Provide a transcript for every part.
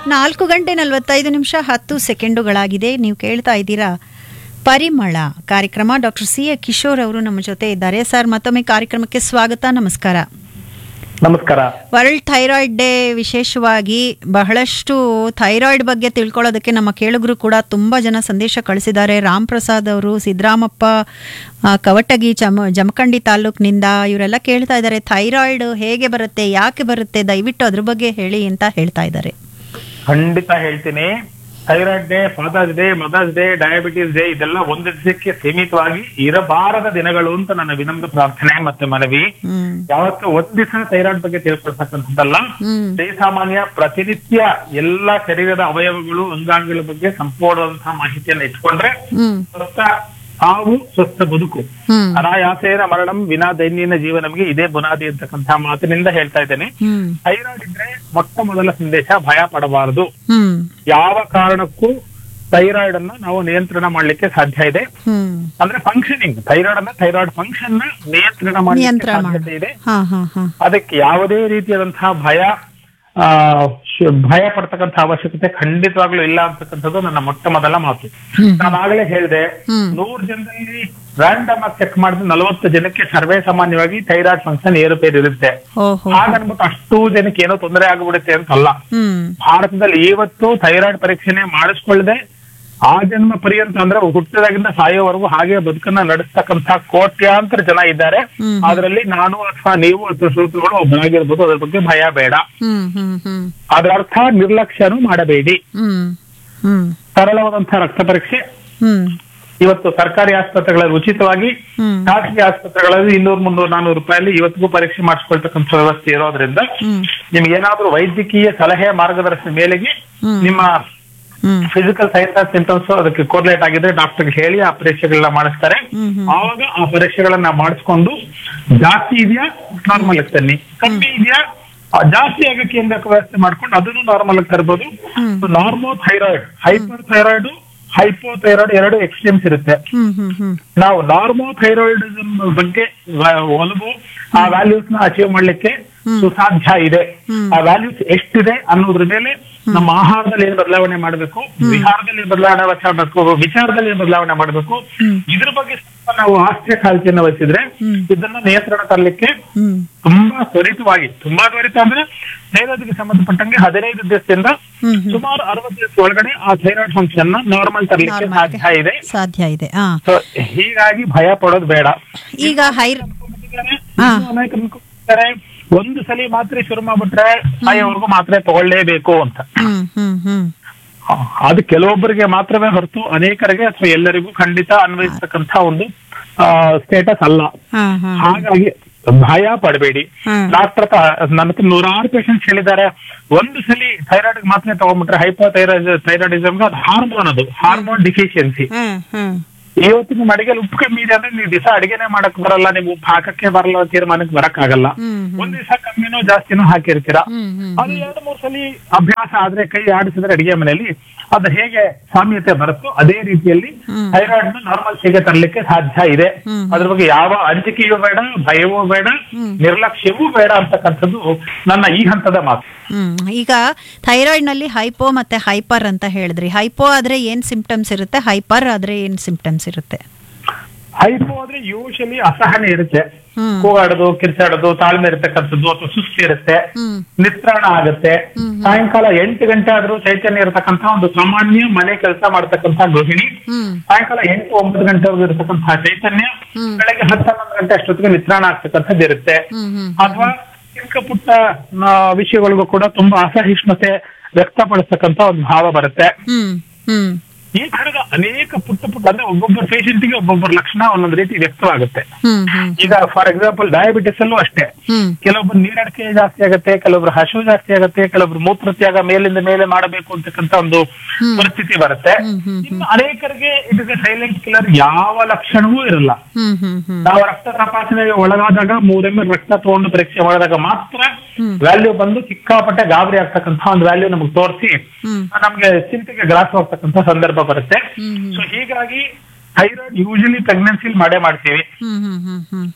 ನಾಲ್ಕು ಗಂಟೆ ನಲವತ್ತೈದು ನಿಮಿಷ ಹತ್ತು ಸೆಕೆಂಡುಗಳಾಗಿದೆ ನೀವು ಕೇಳ್ತಾ ಇದ್ದೀರಾ ಪರಿಮಳ ಕಾರ್ಯಕ್ರಮ ಡಾಕ್ಟರ್ ಸಿ ಎ ಕಿಶೋರ್ ಅವರು ನಮ್ಮ ಜೊತೆ ಇದ್ದಾರೆ ಸರ್ ಮತ್ತೊಮ್ಮೆ ಕಾರ್ಯಕ್ರಮಕ್ಕೆ ಸ್ವಾಗತ ನಮಸ್ಕಾರ ನಮಸ್ಕಾರ ವರ್ಲ್ಡ್ ಥೈರಾಯ್ಡ್ ಡೇ ವಿಶೇಷವಾಗಿ ಬಹಳಷ್ಟು ಥೈರಾಯ್ಡ್ ಬಗ್ಗೆ ತಿಳ್ಕೊಳ್ಳೋದಕ್ಕೆ ನಮ್ಮ ಕೇಳುಗರು ಕೂಡ ತುಂಬ ಜನ ಸಂದೇಶ ಕಳಿಸಿದ್ದಾರೆ ರಾಮ್ ಪ್ರಸಾದ್ ಅವರು ಸಿದ್ದರಾಮಪ್ಪ ಆ, ಕವಟಗಿ ಚಮ ಜಮಖಂಡಿ ತಾಲೂಕಿನಿಂದ ಇವರೆಲ್ಲ ಕೇಳ್ತಾ ಇದ್ದಾರೆ ಥೈರಾಯ್ಡ್ ಹೇಗೆ ಬರುತ್ತೆ ಯಾಕೆ ಬರುತ್ತೆ ದಯವಿಟ್ಟು ಅದ್ರ ಬಗ್ಗೆ ಹೇಳಿ ಅಂತ ಹೇಳ್ತಾ ಇದ್ದಾರೆ ಖಂಡಿತ ಹೇಳ್ತೀನಿ thyroid day father's day mother's day diabetes day ಇದೆಲ್ಲ ಒಂದು ದಿವಸಕ್ಕೆ ಸೀಮಿತವಾಗಿ ಇರಬಾರದ ದಿನಗಳು ಅಂತ ನನ್ನ ವಿನಮ್ರ ಪ್ರಾರ್ಥನೆ ಮತ್ತೆ ಮನವಿ ಹ್ಮ್ ಯಾವತ್ತು ಒಂದ್ ದಿವಸ ಥೈರಾಯ್ಡ್ ಬಗ್ಗೆ ತಿಳ್ಕೊಳ್ತಕ್ಕಂಥದ್ದಲ್ಲ ಹ್ಮ್ ಸಾಮಾನ್ಯ ಪ್ರತಿನಿತ್ಯ ಎಲ್ಲಾ ಶರೀರದ ಅವಯವಗಳು ಅಂಗಾಂಗಗಳ ಬಗ್ಗೆ ಸಂಪೂರ್ಣವಾದಂತಹ ಮಾಹಿತಿಯನ್ನ ಇಟ್ಕೊಂಡ್ರೆ ಹ್ಮ್ ಸ್ವಸ್ಥ ಸಾವು ಸ್ವಸ್ಥ ಬದುಕು ಹ್ಮ್ ಅನಾಯಾಸೇನ ಮರಣಂ ವಿನಾ ದೈನ್ಯನ ಜೀವನಕ್ಕೆ ಇದೇ ಬುನಾದಿ ಅಂತಕ್ಕಂಥ ಮಾತಿನಿಂದ ಹೇಳ್ತಾ ಇದ್ದೇನೆ ಹ್ಮ್ ಥೈರಾಯ್ಡ್ ಇದ್ರೆ ಮೊಟ್ಟ ಮೊದಲ ಸಂದೇಶ ಭಯ ಪಡಬಾರದು ಹ್ಮ್ ಯಾವ ಕಾರಣಕ್ಕೂ ಥೈರಾಯ್ಡ್ ಅನ್ನ ನಾವು ನಿಯಂತ್ರಣ ಮಾಡ್ಲಿಕ್ಕೆ ಸಾಧ್ಯ ಇದೆ ಹ್ಮ್ ಅಂದ್ರೆ ಫಂಕ್ಷನಿಂಗ್ ಥೈರಾಯ್ಡ್ ಅನ್ನ ಥೈರಾಯ್ಡ್ ಫಂಕ್ಷನ್ ನ ನಿಯಂತ್ರಣ ಮಾಡ್ಲಿಕ್ಕೆ ನಿಯಂತ್ರಣ ಸಾಧ್ಯತೆ ಮಾಡಿ ಇದೆ ಹಾ ಹಾ ಹಾ ಅದಕ್ಕೆ ಯಾವುದೇ ರೀತಿಯಾದಂತಹ ಭಯ ಆ ಶ್- ಭಯ ಪಡ್ತಕ್ಕಂಥ ಅವಶ್ಯಕತೆ ಖಂಡಿತವಾಗ್ಲೂ ಇಲ್ಲ ಅಂತಕ್ಕಂಥದ್ದು ನನ್ನ ಮೊಟ್ಟ ಮೊದಲ ಮಾತು ಹ್ಮ್ ನಾನು ಆಗಲೇ ಹೇಳಿದೆ ಹ್ಮ್ ನೂರು ಜನರಲ್ಲಿ ರ್ಯಾಂಡಮ್ ಆಗಿ ಚೆಕ್ ಮಾಡಿದ್ರೆ ನಲವತ್ತು ಜನಕ್ಕೆ ಸರ್ವೇ ಸಾಮಾನ್ಯವಾಗಿ ಥೈರಾಯ್ಡ್ ಫಂಕ್ಷನ್ ಏರುಪೇರು ಇರುತ್ತೆ ಓಹೋ ಹಾಗನ್ಬಿಟ್ಟು ಅಷ್ಟು ಜನಕ್ಕೆ ಏನೋ ತೊಂದರೆ ಆಗ್ಬಿಡುತ್ತೆ ಅಂತಲ್ಲ ಹ್ಮ್ ಭಾರತದಲ್ಲಿ ಇವತ್ತು ಥೈರಾಯ್ಡ್ ಪರೀಕ್ಷೆನೆ ಮಾಡಿಸ್ಕೊಳ್ಳದೆ ಆ ಜನ್ಮ ಪರ್ಯಂತ ಅಂದ್ರೆ ಹುಟ್ಟಿದಾಗಿಂದ ಸಾಯೋವರೆಗೂ ಹಾಗೆ ಬದುಕನ್ನ ನಡೆಸ್ತಕ್ಕಂತ ಕೋಟ್ಯಾಂತರ ಜನ ಇದ್ದಾರೆ ಹ್ಮ್. ಅದರಲ್ಲಿ ನಾನು ಅಥವಾ ನೀವು ಅಥವಾ ಶ್ರೋತೃಗಳು ಒಬ್ಬರಾಗಿರ್ಬೋದು ಅದ್ರ ಬಗ್ಗೆ ಭಯ ಬೇಡ ಹ್ಮ್ ಹ್ಮ್ ಹ್ಮ್ ಅದರ ಅರ್ಥ ನಿರ್ಲಕ್ಷ್ಯನೂ ಮಾಡಬೇಡಿ ಹ್ಮ್ ಹ್ಮ್ ಸರಳವಾದಂತಹ ರಕ್ತ ಪರೀಕ್ಷೆ ಹ್ಮ್ ಇವತ್ತು ಸರ್ಕಾರಿ ಆಸ್ಪತ್ರೆಗಳಲ್ಲಿ ಉಚಿತವಾಗಿ ಹ್ಮ್ ಖಾಸಗಿ ಆಸ್ಪತ್ರೆಗಳಲ್ಲಿ ಇನ್ನೂರು ಮುನ್ನೂರು ನಾನೂರು ರೂಪಾಯಲ್ಲಿ ಇವತ್ತಿಗೂ ಪರೀಕ್ಷೆ ಮಾಡಿಸ್ಕೊಳ್ತಕ್ಕಂಥ ವ್ಯವಸ್ಥೆ ಇರೋದ್ರಿಂದ ಹ್ಮ್ ನಿಮ್ಗೆ ಏನಾದ್ರೂ ವೈದ್ಯಕೀಯ ಸಲಹೆ ಮಾರ್ಗದರ್ಶನ ಮೇಲೆಗೆ ಹ್ಮ್. ನಿಮ್ಮ ಹ್ಮ್ ಫಿಸಿಕಲ್ ಸೈನ್ಸ್ ಸಿಂಟಮ್ಸ್ ಅದಕ್ಕೆ ಕೋರ್ಲೇಟ್ ಆಗಿದ್ರೆ ಡಾಕ್ಟರ್ಗೆ ಹೇಳಿ ಆ ಪರೀಕ್ಷೆಗಳನ್ನ ಮಾಡಿಸ್ತಾರೆ ಹ್ಮ್ ಹ್ಮ್ ಆವಾಗ ಆ ಪರೀಕ್ಷೆಗಳನ್ನ ಮಾಡಿಸ್ಕೊಂಡು ಜಾಸ್ತಿ ಇದೆಯಾ ನಾರ್ಮಲ್ ತನ್ನಿ ಕಮ್ಮಿ ಇದೆಯಾ ಆ ಜಾಸ್ತಿ ಆಗಕ್ಕೆ ಏನ್ ಬೇಕು ವ್ಯವಸ್ಥೆ ಮಾಡ್ಕೊಂಡು ಅದನ್ನು ನಾರ್ಮಲ್ ಆಗಿ ತರ್ಬೋದು ಹ್ಮ್. Normo thyroid hyper thyroid hypo thyroid ಎರಡು ಎಕ್ಸ್ಟ್ರೀಮ್ಸ್ ಇರುತ್ತೆ ಹ್ಮ್ ಹ್ಮ್ ಹ್ಮ್ ನಾವು ನಾರ್ಮೋ ಥೈರಾಯ್ಡಿಸಮ್ ಬಗ್ಗೆ ವ- ಒಲವು ಆ ವ್ಯಾಲ್ಯೂಸ್ ನ ಅಚೀವ್ ಮಾಡ್ಲಿಕ್ಕೆ ಸುಸಾಧ್ಯ ಇದೆ ಹ್ಮ್. ಆ ವ್ಯಾಲ್ಯೂಸ್ ಎಷ್ಟಿದೆ ಅನ್ನೋದ್ರ ಮೇಲೆ ನಮ್ಮ ಆಹಾರದಲ್ಲಿ ಏನ್ ಬದಲಾವಣೆ ಮಾಡಬೇಕು ವಿಹಾರದಲ್ಲಿ ಏನ್ ಬದಲಾವಣೆ ಮಾಡಬೇಕು ವಿಚಾರದಲ್ಲಿ ಏನ್ ಬದಲಾವಣೆ ಮಾಡಬೇಕು ಹ್ಮ್. ಇದ್ರ ಬಗ್ಗೆ ಸ್ವಲ್ಪ ನಾವು ಆಸ್ತಿಯ ಕಾಳಜಿಯನ್ನು ವಹಿಸಿದ್ರೆ ಹ್ಮ್. ಇದನ್ನ ನಿಯಂತ್ರಣ ತರಲಿಕ್ಕೆ ಹ್ಮ್ ತುಂಬಾ ತ್ವರಿತವಾಗಿ ತುಂಬಾ ತ್ವರಿತ ಅಂದ್ರೆ ಥೈರಾಯ್ಡ್ಗೆ ಸಂಬಂಧಪಟ್ಟಂಗೆ ಹದಿನೈದು ದಿವಸದಿಂದ ಹ್ಮ್ ಹ್ಮ್ ಸುಮಾರು ಅರವತ್ತು ದಿವಸ ಒಳಗಡೆ ಆ ಥೈರಾಯ್ಡ್ ಫಂಕ್ಷನ್ ನ ನಾರ್ಮಲ್ ತರಲಿಕ್ಕೆ Normal ಗೆ. ಸಾಧ್ಯ ಇದೆ ಸಾಧ್ಯ ಇದೆ ಹಾ ಸೊ ಹೀಗಾಗಿ ಭಯ ಪಡೋದು ಬೇಡ ಈಗ ಹೈರ್ ಅನ್ಕೊಂಡಿದ್ದಾರೆ, ಹಾ. ಇನ್ನೂ ಅನೇಕರು ಅನ್ಕೊಂಡಿದ್ದಾರೆ, ಒಂದು ಸಲ ಮಾತ್ರೆ ಶುರು ಮಾಡ್ಬಿಟ್ರೆ ಸಾಯೋವರೆಗೂ ಮಾತ್ರೆ ತಗೊಳ್ಳೇಬೇಕು ಅಂತ ಹ್ಮ್ ಹ್ಮ್ ಹ್ಮ್ ಆ, ಅದು ಕೆಲವೊಬ್ಬರಿಗೆ ಮಾತ್ರವೇ ಹೊರತು ಅನೇಕರಿಗೆ ಅಥವಾ ಎಲ್ಲರಿಗೂ ಖಂಡಿತ ಅನ್ವಯಿಸ್ತಕ್ಕಂಥ ಒಂದು ಸ್ಟೇಟಸ್ ಅಲ್ಲ ಹಾ ಹಾ ಹಾಗಾಗಿ ಭಯ ಪಡಬೇಡಿ ಹ್ಮ್. ಡಾಕ್ಟರ್ ನನ್ನ ಹತ್ರ ನೂರಾರು ಪೇಷಂಟ್ಸ್ ಹೇಳಿದ್ದಾರೆ ಒಂದು ಸಲ ಥೈರಾಯ್ಡ್ ಮಾತ್ರೆ ತಗೊಂಡ್ಬಿಟ್ರೆ ಹೈಪೋ ಥೈರಾಯ್ಡ್ ಥೈರಾಯ್ಡಿಸಮ್ಗೆ ಅದು ಹಾರ್ಮೋನ್ ಅದು ಹಾರ್ಮೋನ್ ಡಿಫಿಷಿಯನ್ಸಿ ಹ್ಮ್ ಹ್ಮ್ ಇವತ್ತು ನಿಮ್ಮ ಅಡಿಗೆಲಿ ಉಪ್ಪು ಕಮ್ಮಿ ಇದೆ ಅಂದ್ರೆ ನೀವು ದಿವಸ ಅಡಿಗೆನೆ ಮಾಡಕ್ ಬರಲ್ಲ ನೀವು ಉಪ್ಪು ಹಾಕಕ್ಕೆ ಬರಲ್ಲ ಅನ್ನೋ ತೀರ್ಮಾನಕ್ಕೆ ಬರಕ್ ಆಗಲ್ಲ ಹ್ಮ್ ಹ್ಮ್ ಒಂದ್ ದಿವಸ ಕಮ್ಮಿನೋ ಜಾಸ್ತಿನೋ ಹಾಕಿರ್ತೀರಾ ಹ್ಮ್ ಹ್ಮ್ ಅದು ಎರಡು ಮೂರು ಸಲ ಅಭ್ಯಾಸ ಆದ್ರೆ ಕೈ ಆಡಿಸಿದ್ರೆ ಅಡಿಗೆ ಮನೆಯಲ್ಲಿ ಅದು ಹೇಗೆ ಸಾಮ್ಯತೆ ಬರುತ್ತೋ ಅದೇ ರೀತಿಯಲ್ಲಿ ಹ್ಮ್. ಥೈರಾಯ್ಡ್ ನ ನಾರ್ಮಲ್ ಸಿಗೆ ತರಲಿಕ್ಕೆ ಸಾಧ್ಯ ಇದೆ ಹ್ಮ್. ಅದ್ರ ಬಗ್ಗೆ ಯಾವ ಅಂಜಿಕೆಯೂ ಬೇಡ ಭಯವೂ ಬೇಡ ಹ್ಮ್. ನಿರ್ಲಕ್ಷ್ಯವೂ ಬೇಡ ಅಂತಕ್ಕಂಥದ್ದು ನನ್ನ ಈ ಹಂತದ ಮಾತು ಹ್ಮ್ ಈಗ ಥೈರಾಯ್ಡ್ ನಲ್ಲಿ ಹೈಪೋ ಮತ್ತೆ ಹೈಪರ್ ಅಂತ ಹೇಳಿದ್ರಿ ಹೈಪೋ ಆದ್ರೆ ಏನ್ ಸಿಂಪ್ಟಮ್ಸ್ ಇರುತ್ತೆ ಹೈಪರ್ ಆದ್ರೆ ಏನ್ ಸಿಂಪ್ಟಮ್ಸ್ ಇರುತ್ತೆ ಹೈಪೋ ಆದ್ರೆ ಯೂಶಲಿ ಅಸಹನೆ ಇರುತ್ತೆ ಹ್ಮ್ ಕೂಗಾಡೋದು ಕಿರ್ಚಾಡೋದು ತಾಳ್ಮೆ ಇರತಕ್ಕಂಥದ್ದು ಅಥವಾ ಸುಸ್ತಿ ಇರುತ್ತೆ ಹ್ಮ್ ನಿತ್ರಾಣ ಆಗುತ್ತೆ ಹ್ಮ್. ಸಾಯಂಕಾಲ ಎಂಟು ಗಂಟೆ ಆದ್ರೂ ಚೈತನ್ಯ ಇರತಕ್ಕಂತ ಒಂದು ಸಾಮಾನ್ಯ ಮನೆ ಕೆಲಸ ಮಾಡತಕ್ಕಂತ ಗೃಹಿಣಿ ಹ್ಮ್ ಸಾಯಂಕಾಲ ಎಂಟು ಒಂಬತ್ತು ಗಂಟೆವರೆಗೂ ಇರತಕ್ಕಂತಹ ಚೈತನ್ಯ ಹ್ಮ್. ಬೆಳಗ್ಗೆ ಹತ್ತು ಹನ್ನೊಂದು ಗಂಟೆ ಅಷ್ಟೊತ್ತಿಗೆ ನಿತ್ರಾಣ ಆಗ್ತಕ್ಕಂಥದ್ದು ಇರುತ್ತೆ ಹ್ಮ್ ಹ್ಮ್ ಅಥವಾ ಚಿಕ್ಕ ಪುಟ್ಟ ಆ, ವಿಷಯಗಳಿಗೂ ಕೂಡ ತುಂಬಾ ಅಸಹಿಷ್ಣುತೆ ವ್ಯಕ್ತಪಡಿಸ್ತಕ್ಕಂತ ಒಂದು ಭಾವ ಬರುತ್ತೆ ಹ್ಮ್ ಹ್ಮ್ ಈ ತರದ ಅನೇಕ ಪುಟ್ಟ ಪುಟ್ಟ ಅಂದ್ರೆ ಒಬ್ಬೊಬ್ಬರ ಪೇಷಂಟ್ಗೆ ಒಬ್ಬೊಬ್ಬರ ಲಕ್ಷಣ ಒಂದೊಂದು ರೀತಿ ವ್ಯಕ್ತವಾಗುತ್ತೆ ಹ್ಮ್ ಹ್ಮ್ ಈಗ ಫಾರ್ ಎಕ್ಸಾಂಪಲ್ ಡಯಾಬಿಟಿಸ್ ಅಲ್ಲೂ ಅಷ್ಟೇ ಹ್ಮ್ ಕೆಲವೊಬ್ರು ನೀರಡಿಕೆ ಜಾಸ್ತಿ ಆಗುತ್ತೆ ಕೆಲವೊಬ್ರು ಹಸಿವು ಜಾಸ್ತಿ ಆಗುತ್ತೆ ಕೆಲವೊಬ್ರು ಮೂತ್ರತ್ಯಾಗ ಮೇಲಿಂದ ಮೇಲೆ ಮಾಡಬೇಕು ಅಂತಕ್ಕಂತ ಒಂದು ಹ್ಮ್. ಪರಿಸ್ಥಿತಿ ಬರುತ್ತೆ ಹ್ಮ್, ಹ್ಮ್, ಇನ್ನು ಅನೇಕರಿಗೆ ಇದಕ್ಕೆ ಸೈಲೆಂಟ್ ಕಿಲ್ಲರ್ ಯಾವ ಲಕ್ಷಣವೂ ಇರಲ್ಲ ಹ್ಮ್ ಹ್ಮ್ ಹ್ಮ್ ನಾವು ರಕ್ತ ತಪಾಸಣೆಗೆ ಒಳಗಾದಾಗ ಮೂರೊಮ್ಮೆ ರಕ್ತ ತಗೊಂಡು ಪರೀಕ್ಷೆ ಮಾಡಿದಾಗ ಮಾತ್ರ ಹ್ಮ್. ವ್ಯಾಲ್ಯೂ ಬಂದು ಸಿಕ್ಕಾಪಟ್ಟೆ ಗಾಬರಿ ಆಗ್ತಕ್ಕಂಥ ಒಂದು ವ್ಯಾಲ್ಯೂ ನಮಗೆ ತೋರಿಸಿ ಹ್ಮ್ ನಮ್ಗೆ ಚಿಂತೆಗೆ ಗ್ರಾಸವಾಗ್ತಕ್ಕಂಥ ಸಂದರ್ಭ ಬರುತ್ತೆ ಹ್ಮ್ ಹ್ಮ್ ಸೊ ಹೀಗಾಗಿ ಥೈರಾಯ್ಡ್ ಯೂಶಲಿ ಪ್ರೆಗ್ನೆನ್ಸಿಲ್ ಮಾಡೇ ಮಾಡ್ತೀವಿ ಹ್ಮ್ ಹ್ಮ್ ಹ್ಮ್ ಹ್ಮ್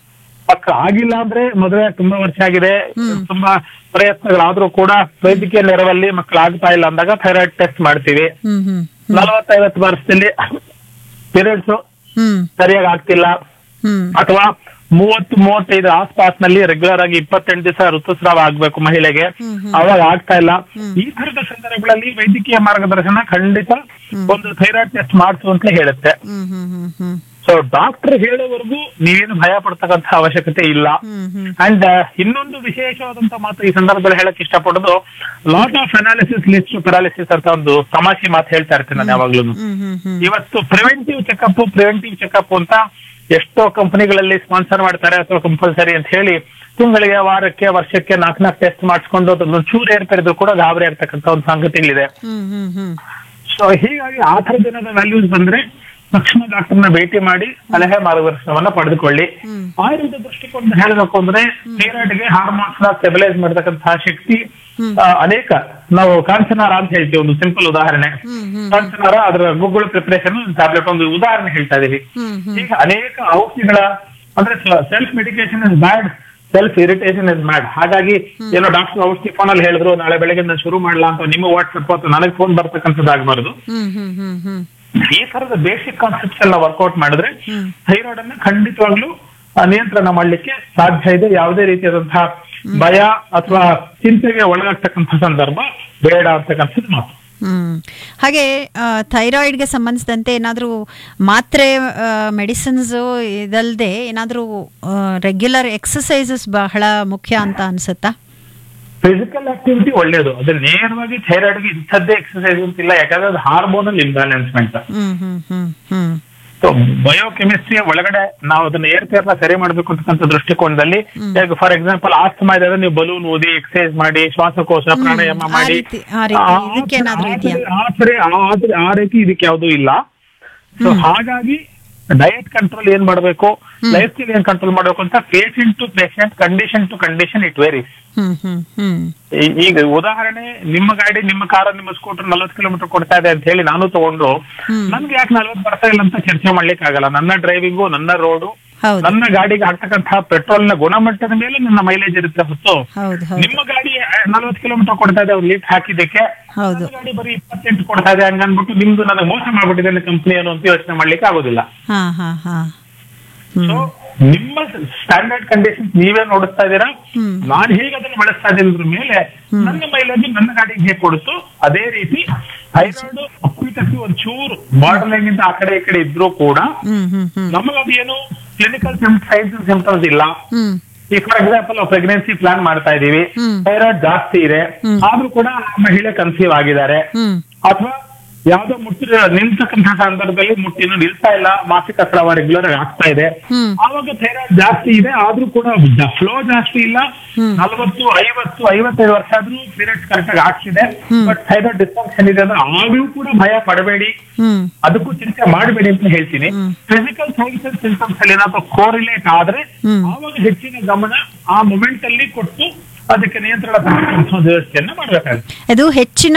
ಮಕ್ಕಳು ಆಗಿಲ್ಲ ಅಂದ್ರೆ ಮದುವೆ ತುಂಬಾ ವರ್ಷ ಆಗಿದೆ ತುಂಬಾ ಪ್ರಯತ್ನಗಳಾದ್ರೂ ಕೂಡ ವೈದ್ಯಕೀಯ ನೆರವಲ್ಲಿ ಮಕ್ಕಳು ಆಗ್ತಾ ಇಲ್ಲ ಅಂದಾಗ ಥೈರಾಯ್ಡ್ ಟೆಸ್ಟ್ ಮಾಡ್ತೀವಿ ಹ್ಮ್ ಹ್ಮ್ ನಲವತ್ತೈವತ್ತು ವರ್ಷದಲ್ಲಿ ಪೀರಿಯಡ್ಸ್ ಹ್ಮ್ ಸರಿಯಾಗಿ ಆಗ್ತಿಲ್ಲ ಹ್ಮ್ ಅಥವಾ ಮೂವತ್ತು ಮೂವತ್ತೈದು ಆಸ್ಪಾಸ್ನಲ್ಲಿ ರೆಗ್ಯುಲರ್ ಆಗಿ ಇಪ್ಪತ್ತೆಂಟು ದಿವಸ ಋತುಸ್ರಾವ ಆಗ್ಬೇಕು ಮಹಿಳೆಗೆ ಹ್ಮ್, ಹ್ಮ್. ಅವಾಗ ಆಗ್ತಾ ಇಲ್ಲ ಈ ತರದ ಸಂದರ್ಭಗಳಲ್ಲಿ ವೈದ್ಯಕೀಯ ಮಾರ್ಗದರ್ಶನ ಖಂಡಿತ ಒಂದು ಥೈರಾಯ್ಡ್ ಟೆಸ್ಟ್ ಮಾಡಿಸು ಅಂತ ಹೇಳುತ್ತೆ ಹ್ಮ್ ಹ್ಮ್ ಹ್ಮ್ ಹ್ಮ್ ಸೊ ಡಾಕ್ಟರ್ ಹೇಳೋವರೆಗೂ ನೀವೇನು ಭಯ ಪಡ್ತಕ್ಕಂತ ಅವಶ್ಯಕತೆ ಇಲ್ಲ ಹ್ಮ್ ಹ್ಮ್ ಅಂಡ್ ಇನ್ನೊಂದು ವಿಶೇಷವಾದಂತ ಮಾತು ಈ ಸಂದರ್ಭದಲ್ಲಿ ಹೇಳಕ್ ಇಷ್ಟಪಡೋದು lot of analysis list paralysis ಅಂತ ಒಂದು ತಮಾಷೆ ಮಾತು ಹೇಳ್ತಾ ಇರ್ತೀನಿ ನಾನು ಯಾವಾಗ್ಲೂ ಹ್ಮ್ ಹ್ಮ್ ಹ್ಮ್ ಇವತ್ತು ಪ್ರಿವೆಂಟಿವ್ ಚೆಕಪ್ ಪ್ರಿವೆಂಟಿವ್ ಚೆಕಪ್ ಅಂತ ಎಷ್ಟೋ ಕಂಪನಿಗಳಲ್ಲಿ ಸ್ಪಾನ್ಸರ್ ಮಾಡ್ತಾರೆ ಅಥವಾ ಕಂಪಲ್ಸರಿ ಅಂತ ಹೇಳಿ ತಿಂಗಳಿಗೆ ವಾರಕ್ಕೆ ವರ್ಷಕ್ಕೆ ನಾಲ್ಕು ನಾಲ್ಕು ಟೆಸ್ಟ್ ಮಾಡಿಸ್ಕೊಂಡು ಅದೊಂದು ಚೂರು ಏರ್ಪೇರಿದ್ರು ಕೂಡ ಗಾಬರಿ ಆಗ್ತಕ್ಕಂಥ ಒಂದು ಸಂಗತಿಗಳಿದೆ ಹ್ಮ್ ಹ್ಮ್ ಹ್ಮ್ ಸೊ ಹೀಗಾಗಿ ಆ ಥರದಿನದ ವ್ಯಾಲ್ಯೂಸ್ ಬಂದ್ರೆ ತಕ್ಷಣ ಡಾಕ್ಟರ್ನ ಭೇಟಿ ಮಾಡಿ ಸಲಹೆ ಮಾರ್ಗದರ್ಶನವನ್ನ ಪಡೆದುಕೊಳ್ಳಿ ಹ್ಮ್. ಆಯುರ್ವೇದ ದೃಷ್ಟಿಕೋನ ಹೇಳಬೇಕು ಅಂದ್ರೆ ಥೈರಾಯ್ಡ್ಗೆ ಹಾರ್ಮೋನ್ಸ್ ನ ಸ್ಟೆಬಿಲೈಸ್ ಮಾಡತಕ್ಕಂತಹ ಶಕ್ತಿ ಹ್ಮ್. ಆ, ಅನೇಕ ನಾವು ಕಾಂಚನಾರ ಅಂತ ಹೇಳ್ತೀವಿ ಒಂದು ಸಿಂಪಲ್ ಉದಾಹರಣೆ ಹ್ಮ್ ಹ್ಮ್ ಕಾಂಚನಾರ ಅದರ ಗುಗ್ಗುಳು ಪ್ರಿಪರೇಷನ್ ಟ್ಯಾಬ್ಲೆಟ್ ಒಂದು ಉದಾಹರಣೆ ಹೇಳ್ತಾ ಇದೀವಿ ಹ್ಮ್ ಹ್ಮ್ ಈಗ ಅನೇಕ ಔಷಧಿಗಳ ಅಂದ್ರೆ self medication is bad self irritation is bad ಹಾಗಾಗಿ ಏನೋ ಡಾಕ್ಟರ್ ಔಷಧಿ ಫೋನ್ ಅಲ್ಲಿ ಹೇಳಿದ್ರು ನಾಳೆ ಬೆಳಗ್ಗೆ ನಾನು ಶುರು ಮಾಡಲಾ ಅಂತ ನಿಮ್ಮ ವಾಟ್ಸ್ಆಪ್ ಅಥವಾ ನನಗೆ ಫೋನ್ ಬರ್ತಕ್ಕಂಥದ್ದಾಗಬಾರ್ದು ಹ್ಮ್ ಹ್ಮ್ ಹ್ಮ್ ಹ್ಮ್ ಈ ತರದ ಬೇಸಿಕ್ ಕಾನ್ಸೆಪ್ಟ್ಸ್ ಎಲ್ಲ ವರ್ಕೌಟ್ ಮಾಡಿದ್ರೆ ಹ್ಮ್. ಥೈರಾಯ್ಡ್ ಅನ್ನ ಖಂಡಿತವಾಗ್ಲೂ ಆ, ನಿಯಂತ್ರಣ ಮಾಡ್ಲಿಕ್ಕೆ ಸಾಧ್ಯ ಇದೆ ಯಾವುದೇ ರೀತಿಯಾದಂತಹ ಭಯ ಅಥವಾ ಚಿಂತೆಗೆ ಒಳಗಾಗ್ತಕ್ಕಂಥ ಸಂದರ್ಭ ಬೇಡ ಅಂತಕ್ಕಂಥದ್ದು ಮಾತು ಹ್ಮ್ ಹಾಗೆ ಥೈರಾಯ್ಡ್ಗೆ ಸಂಬಂಧಿಸಿದಂತೆ ಏನಾದರೂ ಮಾತ್ರೆ ಮೆಡಿಸಿನ್ಸ್ ಇದಲ್ಲದೆ ಏನಾದರೂ ರೆಗ್ಯುಲರ್ ಎಕ್ಸಸೈಸಸ್ ಬಹಳ ಮುಖ್ಯ ಅಂತ ಅನ್ಸುತ್ತಾ ಫಿಸಿಕಲ್ ಆಕ್ಟಿವಿಟಿ ಒಳ್ಳೇದು ಅದ್ರ ನೇರವಾಗಿ ಥೈರಾಯ್ಡ್ಗೆ ಇಂಥದ್ದೇ ಎಕ್ಸರ್ಸೈಸ್ ಅಂತಿಲ್ಲ ಯಾಕಂದ್ರೆ ಅದು ಹಾರ್ಮೋನಲ್ ಇಂಬ್ಯಾಲೆನ್ಸ್ಮೆಂಟ್ ಹ್ಮ್ ಹ್ಮ್ ಹ್ಮ್ ಹ್ಮ್ ಸೊ ಬಯೋಕೆಮಿಸ್ಟ್ರಿಯ ಒಳಗಡೆ ನಾವು ಅದನ್ನ ಏರ್ಪೇರ್ನ ಸರಿ ಮಾಡ್ಬೇಕು ಅಂತಕ್ಕಂಥ ದೃಷ್ಟಿಕೋನದಲ್ಲಿ ಈಗ ಫಾರ್ ಎಕ್ಸಾಂಪಲ್ ಆಸ್ತಮಾ ಇದ್ರೆ ನೀವು ಬಲೂನ್ ಓದಿ ಎಕ್ಸರ್ಸೈಸ್ ಮಾಡಿ ಶ್ವಾಸಕೋಶ ಪ್ರಾಣಾಯಾಮ ಆ ಮಾಡಿ ರೀತಿ- ಆ ರೀತಿ. ಆ- ಇದಕ್ಕೇನಾದ್ರೂ ಆ- ಇದೆಯಾ? ಆ ಸರಿ- ಆ- ಆ- ಆ ರೀತಿ ಇದಕ್ಕೆ ಯಾವುದು ಇಲ್ಲ ಸೊ ಹಾಗಾಗಿ ಡಯಟ್ ಕಂಟ್ರೋಲ್ ಏನ್ ಮಾಡಬೇಕು ಲೈಫ್ ಸ್ಟೈಲ್ ಏನ್ ಕಂಟ್ರೋಲ್ ಮಾಡಬೇಕು ಅಂತ patient to patient condition to condition it varies ಹ್ಮ್ ಹ್ಮ್ ಹ್ಮ್ ಈ- ಈಗ ಉದಾಹರಣೆ ನಿಮ್ಮ ಗಾಡಿ ನಿಮ್ಮ ಕಾರ್ ನಿಮ್ಮ ಸ್ಕೂಟರ್ ನಲ್ವತ್ತು ಕಿಲೋಮೀಟರ್ ಕೊಡ್ತಾ ಇದೆ ಅಂತ ಹೇಳಿ ನಾನು ತಗೊಂಡು ಹ್ಮ್. ನನ್ಗೆ ಯಾಕೆ ನಲ್ವತ್ತು ಬರ್ತಾ ಇಲ್ಲ ಅಂತ ಚರ್ಚೆ ಮಾಡ್ಲಿಕ್ಕೆ ಆಗಲ್ಲ ನನ್ನ ಡ್ರೈವಿಂಗು ನನ್ನ ರೋಡು ಹೌದು ನನ್ನ ಗಾಡಿಗೆ ಹಾಕ್ತಕ್ಕಂತಹ ಪೆಟ್ರೋಲ್ ನ ಗುಣಮಟ್ಟದ ಮೇಲೆ ನನ್ನ ಮೈಲೇಜ್ ಇರುತ್ತೆ ಹೊತ್ತು ಹೌದು ಹೌದು ನಿಮ್ಮ ಗಾಡಿ ನಲ್ವತ್ತು ಕಿಲೋಮೀಟರ್ ಕೊಡ್ತಾ ಇದೆ ಒಂದು ಲೀಟ್ ಹಾಕಿದ್ದಕ್ಕೆ ಹೌದು ನನ್ನ ಗಾಡಿ ಬರೀ ಇಪ್ಪತ್ತೆಂಟು ಕೊಡ್ತಾ ಇದೆ ಹಂಗ ಅನ್ಬಿಟ್ಟು ನಿಮ್ದು ನನಗೆ ಮೋಸ ಮಾಡ್ಬಿಟ್ಟಿದೆ ಕಂಪನಿ ಏನು ಅಂತ ಯೋಚನೆ ಮಾಡ್ಲಿಕ್ಕೆ ಆಗೋದಿಲ್ಲ ಹಾ ಹಾ ಹಾ ಸೊ ಹ್ಮ್ ನಿಮ್ಮ ಸ್ಟ್ಯಾಂಡರ್ಡ್ ಕಂಡೀಷನ್ಸ್ ನೀವೇ ನೋಡಿಸ್ತಾ ಇದ್ದೀರಾ ಹ್ಮ್. ನಾನು ಹೇಗೆ ಅದನ್ನು ಬಳಸ್ತಾ ಇದ್ದೀನಿ ಮೇಲೆ ನನ್ನ ಮೈಲೇಜ್ ನನ್ನ ಗಾಡಿಗೆ ಹೇಗೆ ಕೊಡುತ್ತೋ ಅದೇ ರೀತಿ ಥೈರಾಯ್ಡ್ ಅಪ್ಪಿತಪ್ಪಿ ಒಂಚೂರು ಬಾರ್ಡರ್ ಲೈನ್ ಇಂದ ಆ ಕಡೆ ಈ ಕಡೆ ಇದ್ರೂ ಕೂಡ ಹ್ಮ್ ಹ್ಮ್ ಹ್ಮ್ ನಮಗದೇನು ಕ್ಲಿನಿಕಲ್ ಸೈನ್ಸ್ ಸಿಂಪ್ಟಮ್ಸ್ ಇಲ್ಲ ಹ್ಮ್ ಈ ಫಾರ್ ಎಕ್ಸಾಂಪಲ್ ಪ್ರೆಗ್ನೆನ್ಸಿ ಪ್ಲಾನ್ ಮಾಡ್ತಾ ಇದೀವಿ ಹ್ಮ್. ಥೈರಾಯ್ಡ್ ಜಾಸ್ತಿ ಇದೆ ಹ್ಮ್. ಆದ್ರೂ ಕೂಡ ಆ ಮಹಿಳೆ ಕನ್ಸೀವ್ ಆಗಿದ್ದಾರೆ ಹ್ಮ್ ಅಥವಾ ಯಾವ್ದೋ ಮುಟ್ಟಿನ ನಿಲ್ತಕ್ಕಂತಹ ಸಂದರ್ಭದಲ್ಲಿ ಮುಟ್ಟಿನ ನಿಲ್ತಾ ಇಲ್ಲ ಮಾಸಿಕ ಸ್ರಾವ ರೆಗ್ಯುಲರ್ ಆಗಿ ಆಗ್ತಾ ಇದೆ ಹ್ಮ್ ಆವಾಗ ಥೈರಾಯ್ಡ್ ಜಾಸ್ತಿ ಇದೆ ಆದ್ರೂ ಕೂಡ ಫ್ಲೋ ಜಾಸ್ತಿ ಇಲ್ಲ ಹ್ಮ್. ನಲವತ್ತು ಐವತ್ತು ಐವತ್ತೈದು ವರ್ಷ ಆದ್ರೂ ಪೀರಿಯಡ್ಸ್ ಕರೆಕ್ಟ್ ಆಗಿ ಆಗ್ತಿದೆ ಹ್ಮ್. ಬಟ್ ಥೈರಾಯ್ಡ್ ಡಿಸ್ಫಂಕ್ಷನ್ ಇದೆ ಅಂದ್ರೆ ಆಗ್ಲೂ ಕೂಡ ಭಯ ಪಡಬೇಡಿ ಹ್ಮ್ ಅದಕ್ಕೂ ಚಿಂತೆ ಮಾಡಬೇಡಿ ಅಂತ ಹೇಳ್ತೀನಿ ಹ್ಮ್. ಫಿಸಿಕಲ್ ಸೈನ್ಸ್ ಅಂಡ್ ಸಿಂಟಮ್ಸ್ ಅಲ್ಲಿ ಏನಾದ್ರು ಕೋರಿಲೇಟ್ ಆದ್ರೆ ಹ್ಮ್. ಆವಾಗ ಹೆಚ್ಚಿನ ಗಮನ ಆ ಮೊಮೆಂಟ್ ಅಲ್ಲಿ ಕೊಟ್ಟು ಅದಕ್ಕೆ ನಿಯಂತ್ರಣ ತಕ್ಕಂಥ ವ್ಯವಸ್ಥೆಯನ್ನ ಮಾಡ್ಬೇಕಾಗುತ್ತೆ ಅದು ಹೆಚ್ಚಿನ